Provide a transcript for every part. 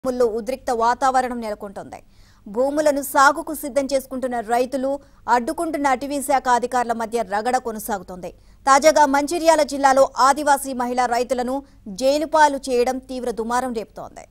భూముల్లో ఉద్రిక్త వాతావరణం నెలకొంటోంది భూములను సాగుకు సిద్ధం చేసుకుంటున్న రైతులు అడ్డుకుంటున్న అటవీ శాఖ అధికారుల మధ్య రగడ కొనసాగుతోంది తాజాగా మంచిర్యాల జిల్లాలో ఆదివాసీ మహిళా రైతులను జైలు పాలు చేయడం తీవ్ర దుమారం రేపుతోంది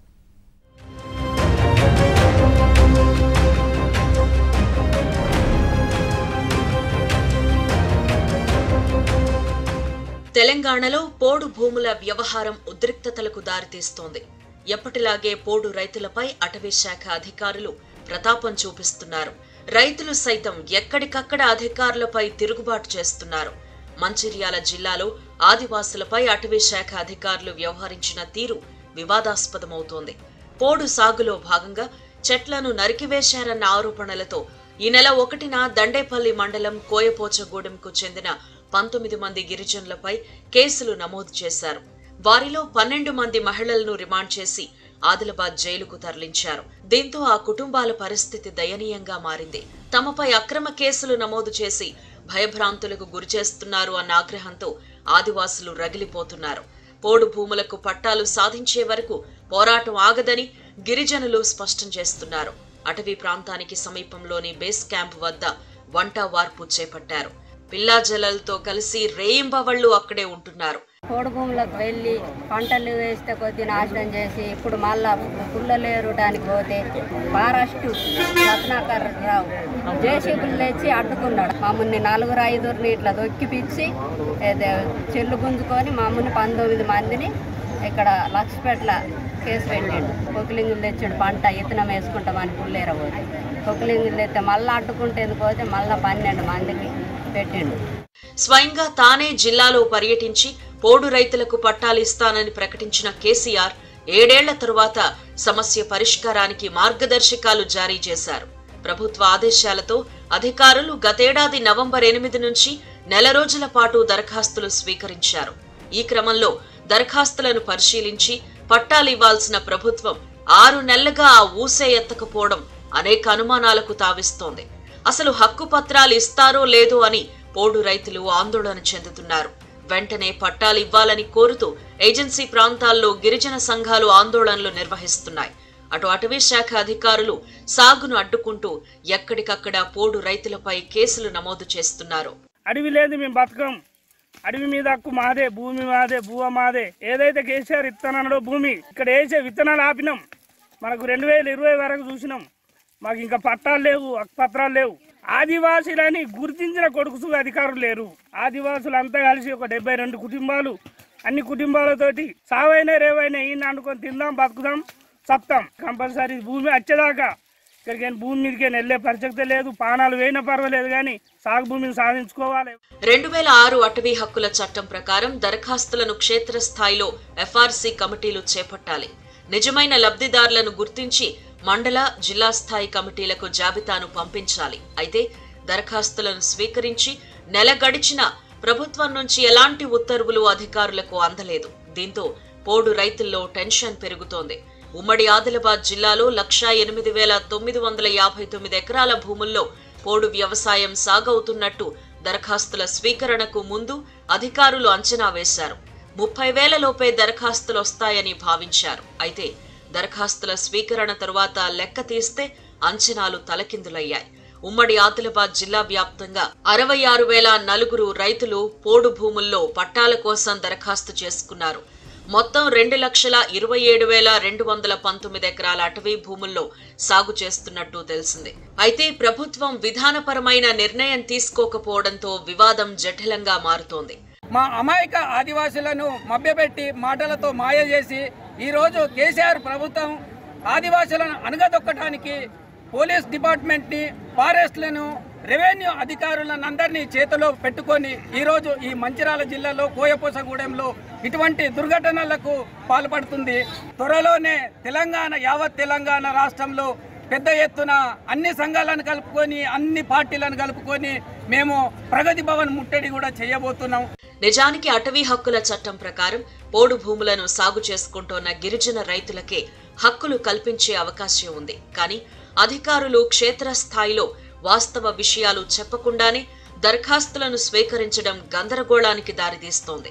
తెలంగాణలో పోడు భూముల వ్యవహారం ఉద్రిక్తతలకు దారితీస్తోంది ఎప్పటిలాగే పోడు రైతులపై అటవీ శాఖ అధికారులు ప్రతాపం చూపిస్తున్నారు రైతులు సైతం ఎక్కడికక్కడ అధికారులపై తిరుగుబాటు చేస్తున్నారు మంచిర్యాల జిల్లాలో ఆదివాసులపై అటవీ శాఖ అధికారులు వ్యవహరించిన తీరు వివాదాస్పదమవుతోంది పోడు సాగులో భాగంగా చెట్లను నరికివేశారన్న ఆరోపణలతో ఈ నెల ఒకటిన దండేపల్లి మండలం కోయపోచగూడెంకు చెందిన పంతొమ్మిది మంది గిరిజనులపై కేసులు నమోదు చేశారు వారిలో పన్నెండు మంది మహిళలను రిమాండ్ చేసి ఆదిలాబాద్ జైలుకు తరలించారు దీంతో ఆ కుటుంబాల పరిస్థితి దయనీయంగా మారింది తమపై అక్రమ కేసులు నమోదు చేసి భయభ్రాంతులకు గురిచేస్తున్నారు అన్న ఆగ్రహంతో ఆదివాసులు రగిలిపోతున్నారు పోడు భూములకు పట్టాలు సాధించే వరకు పోరాటం ఆగదని గిరిజనులు స్పష్టం చేస్తున్నారు అటవీ ప్రాంతానికి సమీపంలోని బేస్ క్యాంప్ వద్ద వంట వార్పు చేపట్టారు పిల్లాజలలతో కలిసి రేయింబవళ్లు అక్కడే ఉంటున్నారు పోడు భూములకు వెళ్ళి పంటలు వేస్తే కొద్ది నాశనం చేసి ఇప్పుడు మళ్ళా పుల్లలు ఏరడానికి పోతే ఫారెస్ట్ రత్నాకర్ రావు జేసీబులు తెచ్చి అడ్డుకున్నాడు మమ్మల్ని నలుగురు ఐదుగురిని ఇట్లా దొక్కిపిచ్చి ఏదో చెల్లు గుంజుకొని మమ్మల్ని పంతొమ్మిది మందిని ఇక్కడ లక్ష్పేట్ల కేసు పెట్టిండు కొకిలింగులు తెచ్చాడు పంట ఇతనం వేసుకుంటామని పుల్లేర పోతే కొకిలింగులు తెస్తే మళ్ళీ అడ్డుకుంటేందుకు పోతే మళ్ళీ పన్నెండు మందికి పెట్టిండు స్వయంగా తానే జిల్లాలో పర్యటించి పోడు రైతులకు పట్టాలు ఇస్తానని ప్రకటించిన కేసీఆర్ ఏడేళ్ల తరువాత సమస్య పరిష్కారానికి మార్గదర్శకాలు జారీ చేశారు ప్రభుత్వ ఆదేశాలతో అధికారులు గతేడాది నవంబర్ ఎనిమిది నుంచి నెల రోజుల పాటు దరఖాస్తులు స్వీకరించారు ఈ క్రమంలో దరఖాస్తులను పరిశీలించి పట్టాలు ఇవ్వాల్సిన ప్రభుత్వం ఆరు నెలలుగా ఆ ఊసే ఎత్తకపోవడం అనేక అనుమానాలకు తావిస్తోంది అసలు హక్కు పత్రాలు ఇస్తారో లేదో అని పోడు రైతులు ఆందోళన చెందుతున్నారు వెంటనే పట్టాలు ఇవ్వాలని కోరుతూ ఏజెన్సీ ప్రాంతాల్లో గిరిజన సంఘాలు ఆందోళనలు నిర్వహిస్తున్నాయి అటు అటవీ శాఖ అధికారులు సాగును అడ్డుకుంటూ ఎక్కడికక్కడ పోడు రైతులపై కేసులు నమోదు చేస్తున్నారు అడవి లేదు మేము బతకం అడవి మీద హక్కు మాదే భూమి మాదే భూవ మాదే ఏదైతే కేసీఆర్ ఇత్తనాడో భూమి ఇక్కడ వేసే విత్తనాలు ఆపినాం మనకు రెండు వేల ఇరవై వరకు చూసినాం మాకు ఇంకా పట్టాలు లేవు హక్కు పత్రాలు లేవు ఆదివాసులని గుర్తించిన కొడుకుసు అధికారులు లేరు ఆదివాసులు అంతా కలిసి ఒక డెబ్బై రెండు కుటుంబాలు అన్ని కుటుంబాలతోటి సావైనా రేవైనా ఈయన అనుకొని తిందాం బతుకుదాం సత్తాం కంపల్సరీ భూమి వచ్చేదాకా ఇక్కడికి భూమి మీదకి వెళ్ళే పరిచక్తే లేదు పానాలు వేయినా పర్వాలేదు కానీ సాగు భూమిని సాధించుకోవాలి రెండు వేల ఆరు అటవీ హక్కుల చట్టం ప్రకారం దరఖాస్తులను క్షేత్రస్థాయిలో ఎఫ్ఆర్సీ కమిటీలు చేపట్టాలి నిజమైన లబ్ధిదారులను గుర్తించి మండల జిల్లా స్థాయి కమిటీలకు జాబితాను పంపించాలి అయితే దరఖాస్తులను స్వీకరించి నెల గడిచినా ప్రభుత్వం నుంచి ఎలాంటి ఉత్తర్వులు అధికారులకు అందలేదు దీంతో పోడు రైతుల్లో టెన్షన్ పెరుగుతోంది ఉమ్మడి ఆదిలాబాద్ జిల్లాలో లక్షా ఎనిమిది వేల తొమ్మిది వందల యాభై తొమ్మిది ఎకరాల భూముల్లో పోడు వ్యవసాయం సాగవుతున్నట్టు దరఖాస్తుల స్వీకరణకు ముందు అధికారులు అంచనా వేశారు ముప్పై వేల లోపే దరఖాస్తులు వస్తాయని భావించారు అయితే దరఖాస్తుల స్వీకరణ తరువాత లెక్క తీస్తే అంచనాలు తలకిందులయ్యాయి ఉమ్మడి ఆదిలాబాద్ జిల్లా వ్యాప్తంగా అరవై ఆరు వేల నలుగురు రైతులు పోడు భూముల్లో పట్టాల కోసం దరఖాస్తు చేసుకున్నారు మొత్తం రెండు లక్షల ఇరవై ఏడు వేల రెండు వందల పంతొమ్మిది ఎకరాల అటవీ భూముల్లో సాగు చేస్తున్నట్టు తెలిసింది అయితే ప్రభుత్వం విధానపరమైన నిర్ణయం తీసుకోకపోవడంతో వివాదం జటిలంగా మారుతోంది మా అమాయక ఆదివాసులను మభ్యపెట్టి మాటలతో మాయ చేసి ఈరోజు కేసీఆర్ ప్రభుత్వం ఆదివాసులను అణగదొక్కడానికి పోలీస్ డిపార్ట్మెంట్ని ఫారెస్ట్లను రెవెన్యూ అధికారులను అందరినీ చేతిలో పెట్టుకొని ఈరోజు ఈ మంచిర్యాల జిల్లాలో కోయపోసగూడెంలో ఇటువంటి దుర్ఘటనలకు పాల్పడుతుంది త్వరలోనే తెలంగాణ యావత్ తెలంగాణ రాష్ట్రంలో పెద్ద ఎత్తున అన్ని సంఘాలను కలుపుకొని అన్ని పార్టీలను కలుపుకొని మేము ప్రగతి భవన్ ముట్టడి కూడా చేయబోతున్నాం నిజానికి అటవీ హక్కుల చట్టం ప్రకారం పోడు భూములను సాగు చేసుకుంటోన్న గిరిజన రైతులకే హక్కులు కల్పించే అవకాశం ఉంది కానీ అధికారులు క్షేత్రస్థాయిలో వాస్తవ విషయాలు చెప్పకుండానే దరఖాస్తులను స్వీకరించడం గందరగోళానికి దారితీస్తోంది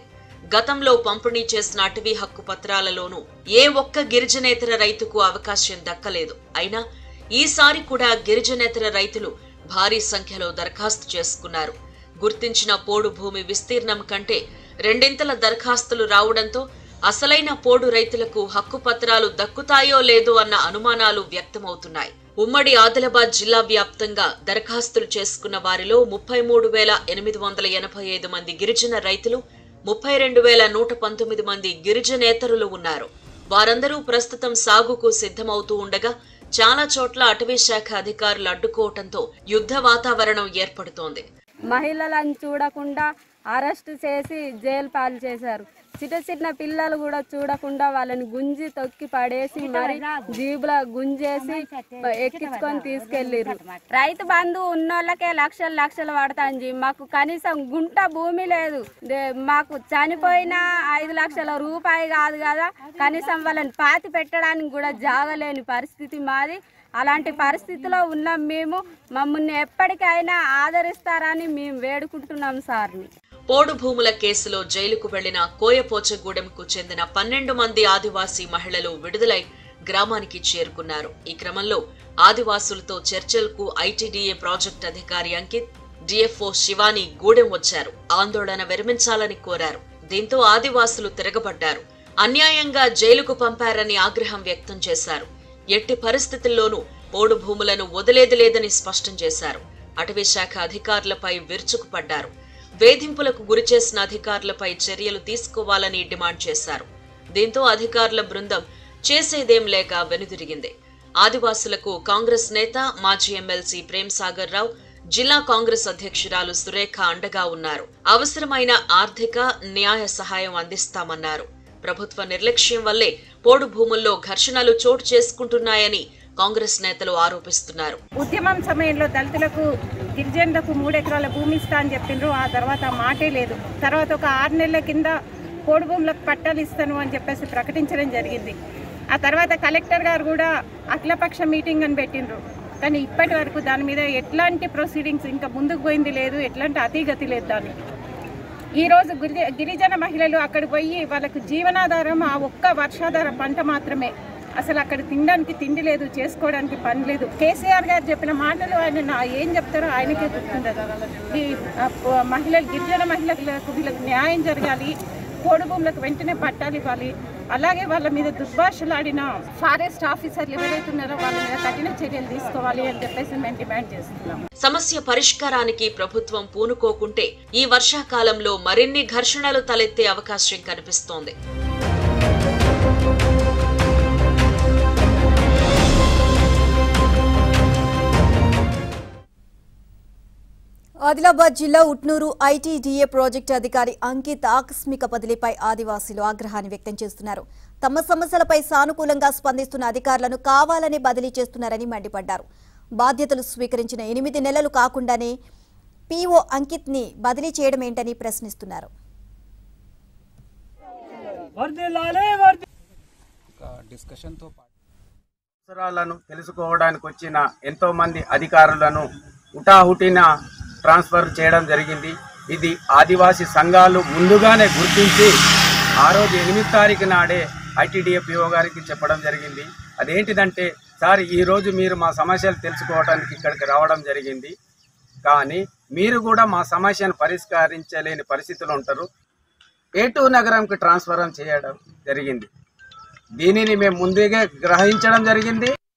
గతంలో పంపిణీ చేసిన అటవీ హక్కు పత్రాలలోనూ ఏ ఒక్క గిరిజనేతర రైతుకు అవకాశం దక్కలేదు అయినా ఈసారి కూడా గిరిజనేతర రైతులు భారీ సంఖ్యలో దరఖాస్తు చేసుకున్నారు గుర్తించిన పోడు భూమి విస్తీర్ణం కంటే రెండింతల దరఖాస్తులు రావడంతో అసలైన పోడు రైతులకు హక్కు పత్రాలు దక్కుతాయో లేదో అన్న అనుమానాలు వ్యక్తమవుతున్నాయి ఉమ్మడి ఆదిలాబాద్ జిల్లా వ్యాప్తంగా దరఖాస్తులు చేసుకున్న వారిలో ముప్పై మూడు వేల ఎనిమిది వందల ఎనభై ఐదు మంది గిరిజన రైతులు ముప్పై రెండు వేల నూట పంతొమ్మిది మంది గిరిజనేతరులు ఉన్నారు వారందరూ ప్రస్తుతం సాగుకు సిద్ధమవుతూ ఉండగా చాలా చోట్ల అటవీ శాఖ అధికారులు అడ్డుకోవటంతో యుద్ధ వాతావరణం ఏర్పడుతోంది మహిళలను చూడకుండా అరెస్ట్ చేసి జైలు పాలు చేశారు చిన్న చిన్న పిల్లలు కూడా చూడకుండా వాళ్ళని గుంజి తొక్కి పడేసి మరి జీబుల గుంజేసి ఎక్కించుకొని తీసుకెళ్ళిర్రు రైతు బంధు ఉన్నోళ్ళకే లక్షలు లక్షలు పడతాంది మాకు కనీసం గుంట భూమి లేదు దే- మాకు చనిపోయిన ఐదు లక్షల రూపాయి కాదు కదా కనీసం వాళ్ళని పాతి పెట్టడానికి కూడా జాగలేని పరిస్థితి మాది అలాంటి పరిస్థితిలో ఉన్నాం మేము మమ్మల్ని ఎప్పటికైనా ఆదరిస్తారని మేము వేడుకుంటున్నాం సార్ని పోడు భూముల కేసులో జైలుకు వెళ్లిన కోయపోచగూడెంకు చెందిన పన్నెండు మంది ఆదివాసీ మహిళలు విడుదలై గ్రామానికి చేరుకున్నారు ఈ క్రమంలో ఆదివాసులతో చర్చలకు ఐటీడీఏ ప్రాజెక్ట్ అధికారి అంకిత్ డిఎఫ్ఓ శివాని గూడెం వచ్చారు ఆందోళన విరమించాలని కోరారు దీంతో ఆదివాసులు తిరగబడ్డారు అన్యాయంగా జైలుకు పంపారని ఆగ్రహం వ్యక్తం చేశారు ఎట్టి పరిస్థితుల్లోనూ పోడు భూములను వదిలేది లేదని స్పష్టం చేశారు అటవీ శాఖ అధికారులపై విరుచుకుపడ్డారు వేధింపులకు గురిచేసిన అధికారులపై చర్యలు తీసుకోవాలని డిమాండ్ చేశారు దీంతో అధికారుల బృందం చేసేదేం లేక వెనుదిరిగింది ఆదివాసులకు కాంగ్రెస్ నేత మాజీ ఎమ్మెల్సీ ప్రేమ్ సాగర్ రావు జిల్లా కాంగ్రెస్ అధ్యక్షురాలు సురేఖ అండగా ఉన్నారు అవసరమైన ఆర్థిక న్యాయ సహాయం అందిస్తామన్నారు ప్రభుత్వ నిర్లక్ష్యం వల్లే పోడు భూముల్లో ఘర్షణలు చోటు చేసుకుంటున్నాయని కాంగ్రెస్ నేతలు ఆరోపిస్తున్నారు ఉద్యమం సమయంలో దళితులకు గిరిజనులకు మూడు ఎకరాల భూమి ఇస్తా అని చెప్పిండ్రు ఆ తర్వాత ఆ మాటే లేదు తర్వాత ఒక ఆరు నెలల కింద పోడు భూములకు పట్టాలు ఇస్తాను అని చెప్పేసి ప్రకటించడం జరిగింది ఆ తర్వాత కలెక్టర్ గారు కూడా అఖిలపక్ష మీటింగ్ అని పెట్టిండ్రు కానీ ఇప్పటి వరకు దాని మీద ఎట్లాంటి ప్రొసీడింగ్స్ ఇంకా ముందుకు పోయింది లేదు ఎట్లాంటి అతిగతి లేదు దానికి ఈరోజు గిరి గిరిజన మహిళలు అక్కడికి పోయి వాళ్ళకు జీవనాధారం ఆ ఒక్క వర్షాధార పంట మాత్రమే అసలు అక్కడ తినడానికి తిండి లేదు చేసుకోవడానికి పని లేదు కేసీఆర్ గారు చెప్పిన మాటలు ఆయన నా ఏం చెప్తారో ఆయనకే గుర్తుండదు ఈ ఆ, ప- మహిళలు గిరిజన మహిళలకు వీళ్ళకి న్యాయం జరగాలి పోడు భూములకు వెంటనే పట్టాలు ఇవ్వాలి అలాగే వాళ్ళ మీద దుర్భాషలాడిన ఫారెస్ట్ ఆఫీసర్లు ఎవరైతే ఉన్నారో వాళ్ళ మీద కఠిన చర్యలు తీసుకోవాలి అని చెప్పేసి మేము డిమాండ్ చేస్తున్నాం సమస్య పరిష్కారానికి ప్రభుత్వం పూనుకోకుంటే ఈ వర్షాకాలంలో మరిన్ని ఘర్షణలు తలెత్తే అవకాశం కనిపిస్తోంది ఆదిలాబాద్ జిల్లా ఉట్నూరు ఐటీడీఏ ప్రాజెక్టు అధికారి అంకిత్ ఆకస్మిక బదిలీపై ఆదివాసీలు ఆగ్రహాన్ని వ్యక్తం చేస్తున్నారు తమ సమస్యలపై సానుకూలంగా స్పందిస్తున్న అధికారులను కావాలని బదిలీ చేస్తున్నారని మండిపడ్డారు బాధ్యతలు స్వీకరించిన ఎనిమిది నెలలు కాకుండానే పీఓ అంకిత్ ని బదిలీ చేయడం ఏంటని ప్రశ్నిస్తున్నారు అవసరాలను తెలుసుకోవడానికి వచ్చిన ఎంతో మంది అధికారులను హుటాహుటిన ట్రాన్స్ఫర్ చేయడం జరిగింది ఇది ఆదివాసీ సంఘాలు ముందుగానే గుర్తించి ఆ రోజు ఎనిమిది తారీఖు నాడే ఐటీడీఏ పిఓ గారికి చెప్పడం జరిగింది అదేంటిదంటే సార్ ఈ రోజు మీరు మా సమస్యలు తెలుసుకోవడానికి ఇక్కడికి రావడం జరిగింది కానీ మీరు కూడా మా సమస్యను పరిష్కరించలేని పరిస్థితులు ఉంటారు ఏటూ నగరంకి ట్రాన్స్ఫర్ చేయడం జరిగింది దీనిని మేము ముందుగా గ్రహించడం జరిగింది